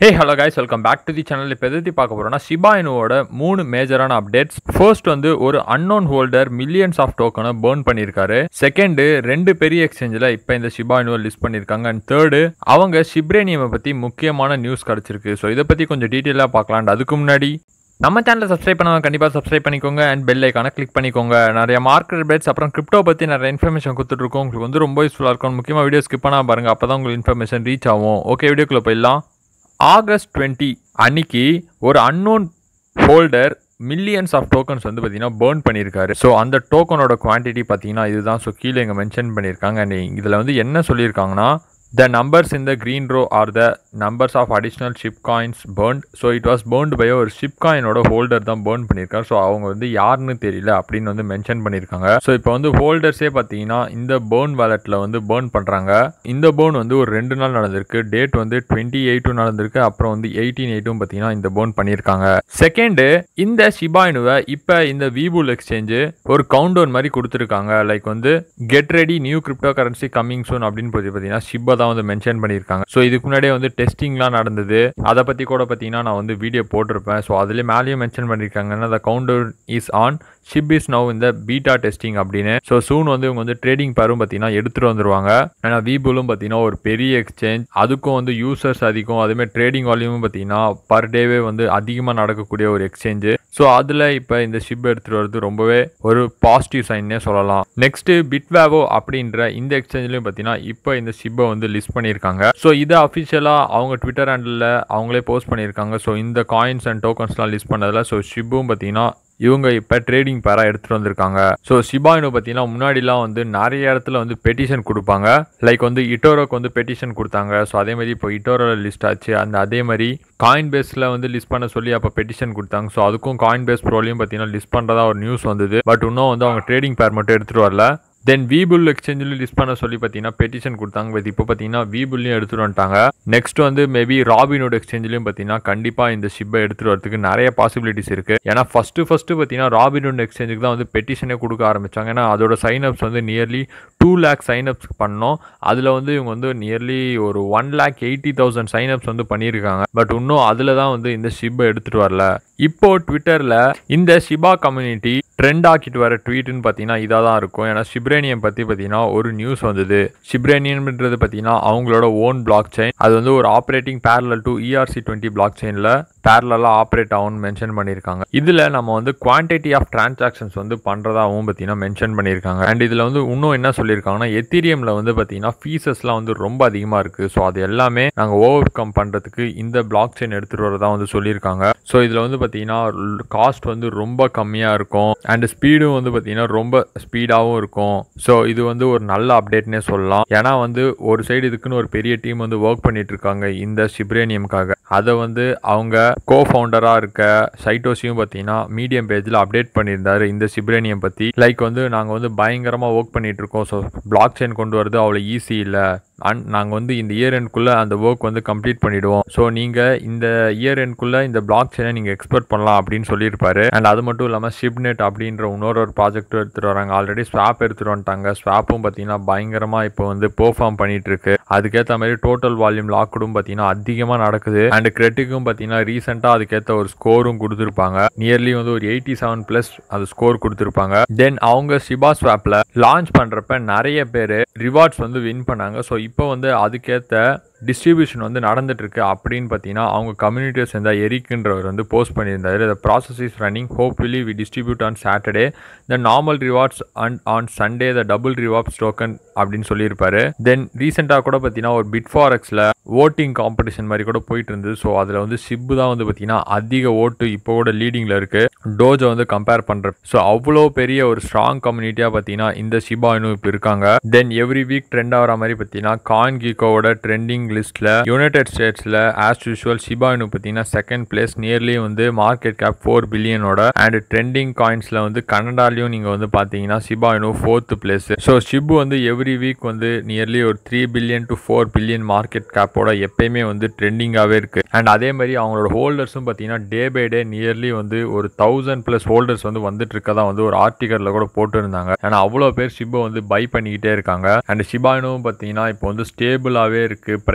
hey hello guys welcome back to the channel இப்போ எதை பார்க்க போகிறோம்னா ஷிபாயினுவோட மூணு மேஜரான அப்டேட்ஸ் ஃபர்ஸ்ட் வந்து ஒரு அன்னோன் ஹோல்டர் மில்லியன்ஸ் ஆஃப் டோக்கனை பேர்ன் பண்ணியிருக்காரு செகண்டு ரெண்டு பெரிய எக்ஸ்சேஞ்சில் இப்போ இந்த ஷிபாயினுவை லிஸ்ட் பண்ணியிருக்காங்க அண்ட் தேர்டு அவங்க ஷிப்ரேனியமை பற்றி முக்கியமான நியூஸ் கிடச்சிருக்கு ஸோ இதை பற்றி கொஞ்சம் டீட்டெயிலாக பார்க்கலாம் அதுக்கு முன்னாடி நம்ம சேனலை சப்ஸ்கிரைப் பண்ணவங்க கண்டிப்பாக சப்ஸ்கிரைப் பண்ணிக்கோங்க அண்ட் பெல் ஐக்கான கிளிக் பண்ணிக்கோங்க நிறைய மார்க்கெட் பேட்ஸ் அப்புறம் கிரிப்டோ பற்றி நிறைய இன்ஃபர்மேஷன் கொடுத்துட்ருக்கோம் உங்களுக்கு வந்து ரொம்ப யூஸ்ஃபுல்லாக இருக்கும் முக்கியமாக வீடியோ ஸ்கிப் பண்ணால் பாருங்கள் அப்போ தான் உங்களுக்கு இன்ஃபர்மேஷன் ரீச் ஆகும் ஓகே வீடியோக்குள்ளே போயிடலாம் ஆகஸ்ட் டுவெண்ட்டி அன்னைக்கு ஒரு unknown holder millions of tokens வந்து பார்த்தீங்கன்னா பேர்ன் பண்ணியிருக்காரு ஸோ அந்த டோக்கனோட குவான்டிட்டி பார்த்தீங்கன்னா இதுதான் ஸோ கீழே இங்கே மென்ஷன் பண்ணியிருக்காங்க அண்ட் இதில் வந்து என்ன சொல்லியிருக்காங்கன்னா the numbers in the green row are the numbers of additional Shib coins burnt so it was burnt by ஒரு ஷிப் காயினோட ஹோல்டர் தான் பேர்ன் பண்ணியிருக்காரு ஸோ அவங்க வந்து யாருன்னு தெரியல அப்படின்னு வந்து மென்ஷன் பண்ணியிருக்காங்க ஸோ இப்போ வந்து ஹோல்டர்ஸே பார்த்தீங்கன்னா இந்த பேர்ன் வேலெட்டில் வந்து பேர்ன் பண்ணுறாங்க இந்த பேர்ன் வந்து ஒரு ரெண்டு நாள் நடந்திருக்கு டேட் வந்து டுவெண்ட்டி எயிட்டும் நடந்திருக்கு அப்புறம் வந்து எயிட்டீன் எயிட்டும் பார்த்தீங்கன்னா இந்த பேர்ன் பண்ணியிருக்காங்க செகண்டு இந்த ஷிபாயினுவை இப்போ இந்த விபுல் எக்ஸ்சேஞ்சு ஒரு கவுண்டவுன் மாதிரி கொடுத்துருக்காங்க லைக் வந்து get ready new cryptocurrency coming soon அப்படின்னு சொல்லி பார்த்தீங்கன்னா ஷிப்பை தான் வந்து மென்ஷன் பண்ணியிருக்காங்க ஸோ இதுக்கு முன்னாடியே வந்து டெஸ்டிங்லாம் நடந்தது அதை பற்றி கூட பார்த்தீங்கன்னா நான் வந்து வீடியோ போட்டிருப்பேன் ஸோ அதுலேயே மேலேயும் மென்ஷன் பண்ணியிருக்காங்கன்னா the counter is on Shib is now இந்த பீட்டா டெஸ்டிங் அப்படின்னு ஸோ சூன் வந்து இவங்க வந்து ட்ரேடிங் பேரும் பார்த்தீங்கன்னா எடுத்துகிட்டு வந்துருவாங்க ஏன்னா வீபுலும் பார்த்தீங்கன்னா ஒரு பெரிய எக்ஸ்சேஞ்ச் அதுக்கும் வந்து யூசர்ஸ் அதிகம் அதேமாதிரி ட்ரேடிங் வால்யூமும் பார்த்தீங்கன்னா பர் டேவே வந்து அதிகமாக நடக்கக்கூடிய ஒரு எக்ஸ்சேஞ்சு ஸோ அதில் இப்போ இந்த ஷிப் எடுத்துகிட்டு வரது ரொம்பவே ஒரு பாசிட்டிவ் சைன்னே சொல்லலாம் நெக்ஸ்ட்டு பிட்வேவோ அப்படின்ற இந்த எக்ஸ்சேஞ்ச்லையும் பார்த்தீங்கன்னா இப்போ இந்த ஷிப்பை வந்து லிஸ்ட் பண்ணியிருக்காங்க ஸோ இதை அஃபிஷியலாக அவங்க ட்விட்டர் ஹேண்டில் அவங்களே போஸ்ட் பண்ணியிருக்காங்க ஸோ இந்த காயின்ஸ் அண்ட் டோக்கன்ஸ்லாம் லிஸ்ட் பண்ணதில் ஸோ ஷிப்பும் பார்த்தீங்கன்னா இவங்க இப்போ ட்ரேடிங் பேராக எடுத்துகிட்டு வந்திருக்காங்க ஸோ சிபாயினோ பார்த்தீங்கன்னா முன்னாடிலாம் வந்து நிறைய இடத்துல வந்து பெட்டிஷன் கொடுப்பாங்க லைக் வந்து இட்டோரோக்கு வந்து பெட்டிஷன் கொடுத்தாங்க ஸோ அதே மாதிரி இப்போ இட்டோரோவில் லிஸ்ட் ஆச்சு அந்த அதே மாதிரி காயின் பேஸில் வந்து லிஸ்ட் பண்ண சொல்லி அப்போ பெட்டிஷன் கொடுத்தாங்க ஸோ அதுக்கும் காயின் பேஸ் ப்ரோலையும் பார்த்தீங்கன்னா லிஸ்ட் பண்ணுறதா ஒரு நியூஸ் வந்தது பட் இன்னும் வந்து அவங்க ட்ரேடிங் பேர் மட்டும் எடுத்துகிட்டு வரல தென் வீபுல் எக்ஸ்சேஞ்சில் லிஸ்ட் பண்ண சொல்லி பார்த்தீங்கன்னா பெட்டிஷன் கொடுத்தாங்க பட் இப்போ பார்த்தீங்கன்னா வீபுல்லையும் எடுத்துகிட்டு வந்துட்டாங்க நெக்ஸ்ட் வந்து மேபி ராபினோட எக்ஸ்சேஞ்சிலையும் பார்த்தீங்கன்னா கண்டிப்பாக இந்த ஷிப்பை எடுத்துகிட்டு வரதுக்கு நிறைய பாசிபிலிட்டிஸ் இருக்குது ஏன்னா ஃபஸ்ட்டு ஃபஸ்ட்டு பார்த்தீங்கன்னா ராபினோட எக்ஸ்சேஞ்சுக்கு தான் வந்து பெட்டிஷனே கொடுக்க ஆரம்பித்தாங்க ஏன்னா அதோட சைன்அப்ஸ் வந்து நியர்லி டூ லேக் சைன்அப்ஸ் பண்ணோம் அதில் வந்து இவங்க வந்து நியர்லி ஒரு one lakh eighty thousand signups வந்து பண்ணியிருக்காங்க பட் இன்னும் அதில் தான் வந்து இந்த ஷிப்பை எடுத்துகிட்டு வரல இப்போ ட்விட்டரில் இந்த ஷிபா கம்யூனிட்டி ட்ரெண்ட் ஆக்கிட்டு வர ட்வீட்னு பார்த்தீங்கன்னா இதாக தான் இருக்கும் ஏன்னா ஷிப்ரேனியம் பற்றி பார்த்தீங்கன்னா ஒரு நியூஸ் வந்தது ஷிப்ரேனியன்ன்றது பார்த்தீங்கன்னா அவங்களோட ஓன் பிளாக் செயின் அது வந்து ஒரு operating parallel to ERC twenty block செயினில் பேரலாக ஆப்ரேட் ஆகும்னு மென்ஷன் பண்ணியிருக்காங்க இதில் நம்ம வந்து குவான்டிட்டி ஆஃப் டிரான்சாக்ஷன்ஸ் வந்து பண்ணுறதாகவும் பார்த்தீங்கன்னா மென்ஷன் பண்ணியிருக்காங்க அண்ட் இதில் வந்து இன்னும் என்ன சொல்லியிருக்காங்கன்னா எத்திரியமில் வந்து பார்த்தீங்கன்னா ஃபீஸஸ்லாம் வந்து ரொம்ப அதிகமாக இருக்குது ஸோ அது எல்லாமே நாங்கள் ஓவர் கம் பண்ணுறதுக்கு இந்த பிளாக் செயின் எடுத்துகிட்டு வரதா வந்து சொல்லியிருக்காங்க ஸோ இதில் வந்து பார்த்தீங்கன்னா காஸ்ட் வந்து ரொம்ப கம்மியாக இருக்கும் அண்ட் ஸ்பீடும் வந்து பார்த்தீங்கன்னா ரொம்ப ஸ்பீடாகவும் இருக்கும் ஸோ இது வந்து ஒரு நல்ல அப்டேட்னே சொல்லலாம் ஏன்னா வந்து ஒரு சைடு இதுக்குன்னு ஒரு பெரிய டீம் வந்து ஒர்க் பண்ணிட்டு இருக்காங்க இந்த சிப்ரேனியம்காக அதை வந்து அவங்க கோ ஃபவுண்டராக இருக்க சைட்டோஸையும் பார்த்தீங்கன்னா மீடியம் பேஜில் அப்டேட் பண்ணியிருந்தாரு இந்த சிப்ரேனியம் பற்றி லைக் வந்து நாங்கள் வந்து பயங்கரமாக ஒர்க் பண்ணிட்டு இருக்கோம் ஸோ பிளாக் செயின் கொண்டு வரது அவ்வளோ ஈஸி இல்லை அண்ட் நாங்கள் வந்து இந்த இயர் எண்ட்குள்ளே அந்த ஒர்க் வந்து கம்ப்ளீட் பண்ணிவிடுவோம் ஸோ நீங்கள் இந்த இயர் எண்ட்குள்ளே இந்த பிளாக் செயினை நீங்கள் எக்ஸ்போர்ட் பண்ணலாம் அப்படின்னு சொல்லியிருப்பாரு அண்ட் அது மட்டும் இல்லாமல் ஷிப்நெட் அப்படின்ற இன்னொரு ஒரு ப்ராஜெக்ட்டும் எடுத்துகிட்டு வராங்க ஆல்ரெடி ஸ்வாப் எடுத்துகிட்டு வந்துட்டாங்க ஸ்வாப்பும் பார்த்தீங்கன்னா பயங்கரமாக இப்போ வந்து பெர்ஃபார்ம் பண்ணிட்டு இருக்கு அதுக்கேற்ற மாதிரி டோட்டல் வால்யூம் லாக்கடும் பார்த்தீங்கன்னா அதிகமாக நடக்குது அண்ட் கிரெட்டிக்கும் பார்த்தீங்கன்னா ரீசெண்டாக அதுக்கேற்ற ஒரு ஸ்கோரும் கொடுத்துருப்பாங்க நியர்லி வந்து ஒரு எயிட்டி செவன் ப்ளஸ் அது ஸ்கோர் கொடுத்துருப்பாங்க தென் அவங்க ஷிபா ஸ்வாப்பில் லான்ச் பண்ணுறப்ப நிறைய பேர் ரிவார்ட்ஸ் வந்து வின் பண்ணாங்க ஸோ இப்போ வந்து அதுக்கேற்ற டிஸ்ட்ரிபியூஷன் வந்து நடந்துட்டு இருக்கு அப்படின்னு பார்த்தீங்கன்னா அவங்க கம்யூனிட்டியை சேர்ந்த எரிக்குன்றவர் வந்து போஸ்ட் பண்ணியிருந்தாரு the process is running hopefully we distribute on Saturday the normal rewards and on Sunday the double rewards token அப்படின்னு சொல்லியிருப்பாரு தென் ரீசெண்டாக கூட பார்த்தீங்கன்னா ஒரு பிட் ஃபாரெக்ஸில் ஓட்டிங் காம்படிஷன் மாதிரி கூட போயிட்டு இருந்தது ஸோ அதில் வந்து ஷிப்பு தான் வந்து பார்த்தீங்கன்னா அதிக ஓட்டு இப்போ கூட லீடிங்கில் இருக்கு டோஜை வந்து கம்பேர் பண்ணுற ஸோ அவ்வளோ பெரிய ஒரு ஸ்ட்ராங் கம்யூனிட்டியாக பார்த்தீங்கன்னா இந்த ஷிபா இன்னும் இப்போ இருக்காங்க தென் எவ்ரி வீக் ட்ரெண்ட் ஆகிற மாதிரி பார்த்தீங்கன்னா காயின் கீக்கோவோட ட்ரெண்டிங் லிஸ்ட்டில் யுனைடெட் ஸ்டேட்ஸில் ஆஸ் யூஷுவல் ஷிபாயினு பார்த்தீங்கன்னா செகண்ட் பிளேஸ் நியர்லி வந்து மார்க்கெட் கேப் ஃபோர் பில்லியனோட அண்ட் ட்ரெண்டிங் காயின்ஸில் வந்து கனடாலையும் நீங்கள் வந்து பார்த்தீங்கன்னா Shiba Inu fourth place so Shib வந்து எவ்ரி வீக் வந்து நியர்லி ஒரு three billion to four billion market கேப்போட எப்பயுமே வந்து ட்ரெண்டிங்காகவே இருக்குது அண்ட் அதே மாதிரி அவங்களோட ஹோல்டர்ஸும் பார்த்தீங்கன்னா டே பை டே நியர்லி வந்து ஒரு தௌசண்ட் ப்ளஸ் ஹோல்டர்ஸ் வந்து வந்துட்டு இருக்கதா வந்து ஒரு ஆர்டிக்கலில் கூட போட்டுருந்தாங்க ஏன்னா அவ்வளோ பேர் ஷிபை வந்து பை பண்ணிக்கிட்டே இருக்காங்க அண்ட் ஷிபாயினும் பார்த்தீங்கன்னா இப்போ வந்து ஸ்டேபிளாகவே இருக்குது ப்ரைஸ்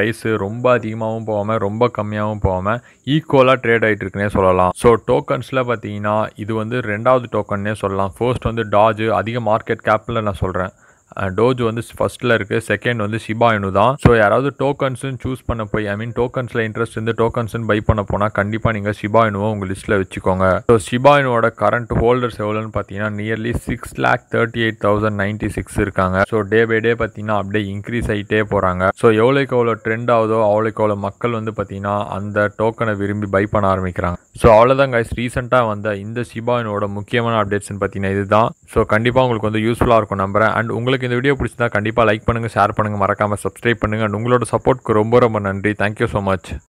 ப்ரைஸ் ரொம்ப அதிகமாகவும் போகாமல் ரொம்ப கம்மியாகவும் போகாமல் ஈக்குவலாக ட்ரேட் ஆகிட்டு இருக்குன்னே சொல்லலாம் ஸோ டோக்கன்ஸில் பார்த்தீங்கன்னா இது வந்து ரெண்டாவது டோக்கன்னே சொல்லலாம் ஃபர்ஸ்ட் வந்து டாஜ் அதிக மார்க்கெட் கேப்பில் நான் சொல்கிறேன் டோஜ் வந்து ஃபஸ்ட்டில் இருக்குது செகண்ட் வந்து ஷிபாயினு தான் ஸோ யாராவது டோக்கன்ஸ்னு சூஸ் பண்ண போய் ஐ மீன் டோக்கன்ஸில் இன்ட்ரெஸ்ட் இருந்து டோக்கன்ஸ்னு பை பண்ண போனால் கண்டிப்பாக நீங்கள் ஷிபாயினுவை உங்கள் லிஸ்ட்டில் வச்சுக்கோங்க ஸோ ஷிபாயினோட கரண்ட் ஹோல்டர்ஸ் எவ்வளோன்னு பார்த்தீங்கன்னா nearly six lakh thirty eight thousand ninety six இருக்காங்க ஸோ டே பை டே பார்த்தீங்கன்னா அப்படியே இன்க்ரீஸ் ஆகிட்டே போகிறாங்க ஸோ எவ்வளோக்கு எவ்வளோ ட்ரெண்ட் ஆகுதோ அவ்வளோக்கு எவ்வளோ மக்கள் வந்து பார்த்தீங்கன்னா அந்த டோக்கனை விரும்பி பை பண்ண ஆரம்பிக்கிறாங்க ஸோ அவ்வளோதான் கைஸ் ரீசெண்டாக வந்த இந்த ஷிபாயினோட முக்கியமான அப்டேட்ஸ்னு பார்த்தீங்கன்னா இதுதான் ஸோ கண்டிப்பாக உங்களுக்கு வந்து யூஸ்ஃபுல்லாக இருக்கும் நம்புறேன் அண்ட் உங்களுக்கு இந்த வீடியோ பிடிச்சிருந்தா கண்டிப்பாக லைக் பண்ணுங்கள் ஷேர் பண்ணுங்கள் மறக்காமல் சப்ஸ்கிரைப் பண்ணுங்கள் அண்ட் உங்களோட சப்போர்ட்க்கு ரொம்ப ரொம்ப நன்றி தேங்க்யூ ஸோ மச்